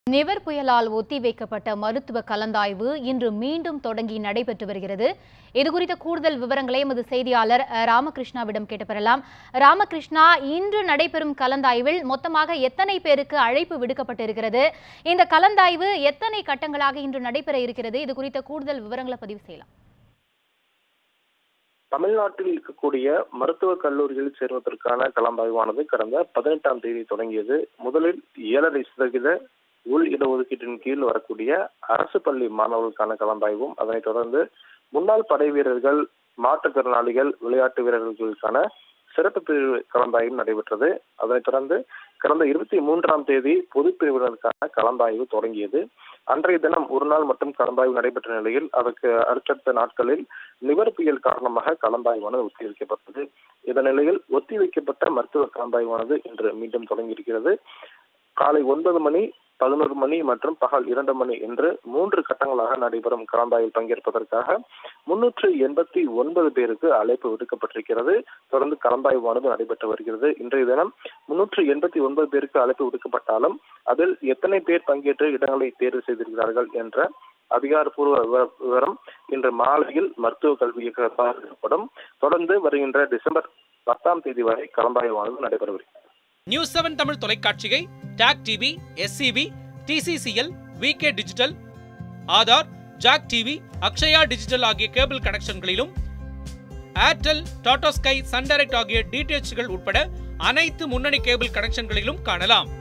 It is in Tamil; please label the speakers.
Speaker 1: நிவர் புயலால் ஒத்திவைக்கப்பட்ட மருத்துவ கலந்தாய்வு இன்று மீண்டும் தொடங்கி நடைபெற்று வருகிறது இதுகுறித்த கூடுதல் விவரங்களை எமது செய்தியாளர் அஹ், ராமகிருஷ்ணாவிடம் கேட்டு பெறலாம் ராமகிருஷ்ணா இன்று நடைபெறும் கலந்தாய்வில் மொத்தமாக எத்தனை பேருக்கு அழைப்பு விடுக்கப்பட்டிருக்கிறது இந்த கலந்தாய்வு எத்தனை கட்டங்களாக இன்று நடைபெற இருக்கிறது இது குறித்த கூடுதல் விவரங்களை பதிவு செய்யலாம்
Speaker 2: தமிழ்நாட்டில் இருக்கக்கூடிய மருத்துவக் கல்லூரிகளில் சேர்வதற்கான கலந்தாய்வானது கடந்த பதினெட்டாம் தேதி தொடங்கியது முதலில் ஏழரை சதவீத உள் இடஒதுக்கீட்டின் கீழ் வரக்கூடிய அரசு பள்ளி மாணவர்களுக்கான கலந்தாய்வும் அதனைத் தொடர்ந்து முன்னாள் படை வீரர்கள் மாற்றுத்திறனாளிகள் விளையாட்டு வீரர்களுக்கான சிறப்பு பிரிவு கலந்தாய்வும் நடைபெற்றது அதனைத் தொடர்ந்து கடந்த இருபத்தி மூன்றாம் தேதி பொதுப் பிரிவினருக்கான கலந்தாய்வு தொடங்கியது அன்றைய தினம் ஒரு நாள் மட்டும் கலந்தாய்வு நடைபெற்ற நிலையில் அதற்கு அடுத்தடுத்த நாட்களில் நிவர் புயல் காரணமாக கலந்தாய்வானது ஒத்திவைக்கப்பட்டது இந்த நிலையில் ஒத்திவைக்கப்பட்ட மருத்துவ கலந்தாய்வானது இன்று மீண்டும் தொடங்கியிருக்கிறது காலை ஒன்பது மணி பதினோரு மணி மற்றும் பகல் இரண்டு மணி என்று மூன்று கட்டங்களாக நடைபெறும் கலந்தாய்வில் பங்கேற்பதற்காக முன்னூற்று எண்பத்தி ஒன்பது பேருக்கு அழைப்பு விடுக்கப்பட்டிருக்கிறது தொடர்ந்து கலந்தாய்வானது நடைபெற்று வருகிறது இன்றைய தினம் முன்னூற்று எண்பத்தி ஒன்பது பேருக்கு அழைப்பு விடுக்கப்பட்டாலும் அதில் எத்தனை பேர் பங்கேற்று இடங்களை தேர்வு செய்திருக்கிறார்கள் என்ற அதிகாரப்பூர்வ விவ- விவரம் இன்று மாலையில் மருத்துவ கல்வி இயக்கத்தால் வெளியிடப்படும் தொடர்ந்து வருகின்ற டிசம்பர் பத்தாம் தேதி வரை கலந்தாய்வானது நடைபெறவிருக்கிறது
Speaker 3: நியூஸ் செவன் தமிழ் தொலைக்காட்சியை Tak TV SCB TCCL VK digital Aadhaar Jack TV Akshaya digital ஆகிய கேபிள் கனெக்ஷன்களிலும் Airtel Tata Sky Sun Direct ஆகிய டிடிஎச்கள் உட்பட அனைத்து முன்னணி கேபிள் கனெக்ஷன்களிலும் காணலாம்